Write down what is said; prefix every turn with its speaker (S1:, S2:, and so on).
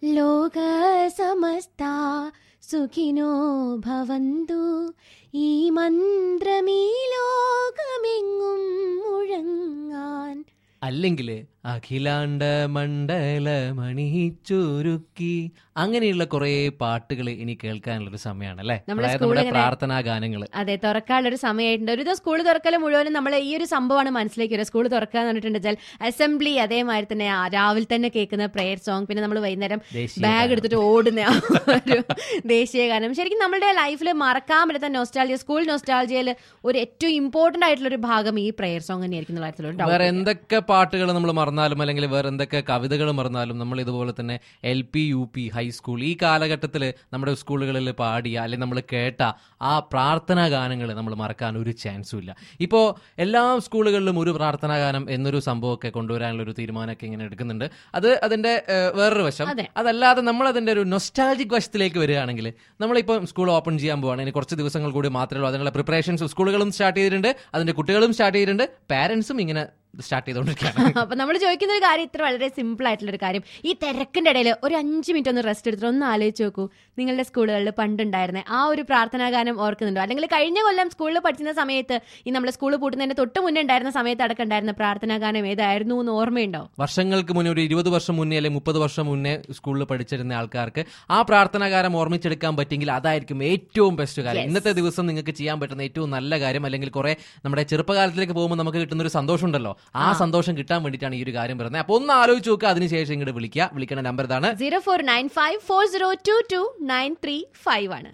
S1: ലോക സമസ്ത സുഖിനോ ഭവന്തു ഈ മന്ത്രമീ ലോകമെങ്ങും മുഴങ്ങാൻ
S2: അല്ലെങ്കിൽ അഖിലാണ്ട മണ്ഡല മണിച്ചുരുക്കി അങ്ങനെയുള്ള കുറെ പാട്ടുകൾ ഇനി കേൾക്കാനുള്ള ഒരു സമയമാണ് അല്ലെ
S1: നമ്മുടെ
S2: അതായത്
S1: സ്കൂളിൽ
S2: നമ്മുടെ
S1: ഇങ്ങനെ-
S2: പ്രാർത്ഥനാ ഗാനങ്ങൾ
S1: അതെ തുറക്കാനുള്ള ഒരു സമയമായിട്ടുണ്ട് ഒരു ദിവസം സ്കൂൾ തുറക്കൽ മുഴുവനും നമ്മൾ ഈ ഒരു സംഭവമാണ് മനസ്സിലേക്ക് വരിക സ്കൂൾ തുറക്കാന്ന് പറഞ്ഞിട്ടുണ്ട് വെച്ചാൽ അസംബ്ലി അതേമാതിരി തന്നെ ആ രാവിലെ തന്നെ കേൾക്കുന്ന പ്രെയർ സോങ് പിന്നെ നമ്മൾ വൈകുന്നേരം
S2: ദേശീയ
S1: ബാഗ്
S2: ഗാനം.
S1: എടുത്തിട്ട് ഓടുന്ന ആ ഒരു ദേശീയ ഗാനം ശരിക്കും നമ്മുടെ ലൈഫിൽ മറക്കാൻ പറ്റാത്ത നൊസ്റ്റാൾജിയ സ്കൂൾ നൊസ്റ്റാൾജിയയിൽ ഒരു ഏറ്റവും ഇമ്പോർട്ടന്റ് ആയിട്ടുള്ള ഒരു ഭാഗം ഈ പ്രെയർ സോങ് തന്നെയായിരിക്കും എന്നുള്ള കാര്യത്തിലൊരു doubt
S2: വേറെ
S1: ഇല്ല.
S2: എന്തൊക്കെ പാട്ടുകൾ നമ്മൾ മറന്നാലും അല്ലെങ്കിൽ വേറെ എന്തൊക്കെ കവിതകൾ മറന്നാലും നമ്മൾ ഇതുപോലെ തന്നെ L P U P high school ഈ കാലഘട്ടത്തിൽ നമ്മുടെ സ്കൂളുകളിൽ പാടിയ അല്ലെങ്കിൽ നമ്മൾ കേട്ട ആ പ്രാർത്ഥനാ ഗാനങ്ങൾ നമ്മൾ മറക്കാൻ ഒരു ചാൻസും ഇല്ല ഇപ്പോൾ എല്ലാ സ്കൂളുകളിലും ഒരു പ്രാർത്ഥനാ ഗാനം എന്നൊരു സംഭവമൊക്കെ കൊണ്ടുവരാനുള്ള ഒരു തീരുമാനമൊക്കെ ഇങ്ങനെ എടുക്കുന്നുണ്ട് അത് അതിന്റെ ഏഹ്, വേറൊരു വശം
S1: അതെ.
S2: അതല്ലാതെ നമ്മൾ അതിന്റെ ഒരു നൊസ്റ്റാൾജിക് വശത്തിലേക്ക് വരികയാണെങ്കിൽ നമ്മളിപ്പോൾ സ്കൂൾ ഓപ്പൺ ചെയ്യാൻ പോവാണ് ഇനി കുറച്ച് ദിവസങ്ങൾ കൂടി മാത്രമേ ഉള്ളൂ അതിനുള്ള പ്രിപ്പറേഷൻസ് സ്കൂളുകളും സ്റ്റാർട്ട് ചെയ്തിട്ടുണ്ട് അതിന്റെ കുട്ടികളും സ്റ്റാർട്ട് ചെയ്തിട്ടുണ്ട് പാരന്റ്സും ഇങ്ങനെ സ്റ്റാർട്ട് ചെയ്തുകൊണ്ടിരിക്കുകയാണ്
S1: അപ്പൊ നമ്മൾ ചോദിക്കുന്ന ഒരു കാര്യം ഇത്ര വളരെ സിമ്പിൾ ആയിട്ടുള്ള ഒരു കാര്യം ഈ തിരക്കിന്റെ ഇടയിൽ ഒരു അഞ്ച് മിനിറ്റ് ഒന്ന് റെസ്റ്റ് എടുത്തിട്ട് ഒന്ന് ആലോചിച്ച് നോക്കൂ നിങ്ങളുടെ സ്കൂളുകളിൽ പണ്ടുണ്ടായിരുന്ന ആ ഒരു പ്രാർത്ഥനാ ഗാനം ഓർക്കുന്നുണ്ടോ അല്ലെങ്കിൽ കഴിഞ്ഞ കൊല്ലം സ്കൂളിൽ പഠിക്കുന്ന സമയത്ത് ഈ നമ്മുടെ സ്കൂൾ പൂട്ടുന്നതിന്റെ തൊട്ട് മുന്നേ ഉണ്ടായിരുന്ന സമയത്ത് അടക്കം ഉണ്ടായിരുന്ന പ്രാർത്ഥനാ ഗാനം ഏതായിരുന്നു എന്ന് ഓർമ്മയുണ്ടോ
S2: വർഷങ്ങൾക്ക് മുന്നേ ഒരു ഇരുപത് വർഷം മുന്നേ അല്ലെങ്കിൽ മുപ്പത് വർഷം മുന്നേ സ്കൂളിൽ പഠിച്ചിരുന്ന ആൾക്കാർക്ക് ആ പ്രാർത്ഥനാകാരം ഓർമ്മിച്ചെടുക്കാൻ പറ്റിയെങ്കിൽ അതായിരിക്കും ഏറ്റവും ബെസ്റ്റ് കാര്യം
S1: Yes.
S2: ഇന്നത്തെ ദിവസം നിങ്ങൾക്ക് ചെയ്യാൻ പറ്റുന്ന ഏറ്റവും നല്ല കാര്യം അല്ലെങ്കിൽ കുറെ നമ്മുടെ ചെറുപ്പകാലത്തിലേക്ക് പോകുമ്പോൾ നമുക്ക് കിട്ടുന്ന ഒരു സന്തോഷം ഉണ്ടല്ലോ ആ സന്തോഷം കിട്ടാൻ വേണ്ടിയിട്ടാണ് ഈ ഒരു കാര്യം പറയുന്നത് അപ്പൊ ഒന്ന് ആലോചിച്ച് നോക്കുക അതിനുശേഷം ഇങ്ങോട്ട് വിളിക്കുക വിളിക്കേണ്ട നമ്പർ ഇതാണ്
S1: zero four nine five four zero two two nine three five ആണ്